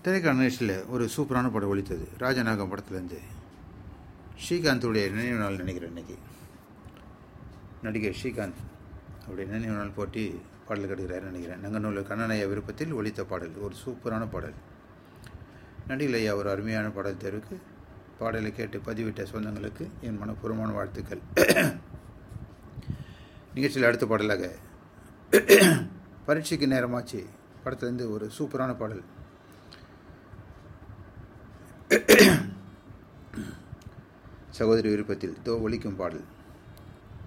திரைக்கான நிகழ்ச்சியில் ஒரு சூப்பரான படம் ஒழித்தது ராஜநாகம் படத்துலேருந்து ஸ்ரீகாந்துடைய நினைவு நாள் நினைக்கிறேன் இன்னைக்கு நடிகர் ஸ்ரீகாந்த் அவருடைய நினைவு நாள் போட்டி பாடல் கட்டுகிறார் நினைக்கிறேன் நங்கநூல் கண்ணனையா விருப்பத்தில் ஒழித்த பாடல் ஒரு சூப்பரான பாடல் நடிகர் ஐயா ஒரு அருமையான பாடல் தேர்வுக்கு பாடலை கேட்டு பதிவிட்ட சொந்தங்களுக்கு என் மனப்பூர்வமான வாழ்த்துக்கள் நிகழ்ச்சியில் அடுத்த பாடலாக பரீட்சைக்கு நேரமாச்சு படத்துலேருந்து ஒரு சூப்பரான பாடல் சகோதரி விருப்பத்தில் தோ ஒலிக்கும் பாடல்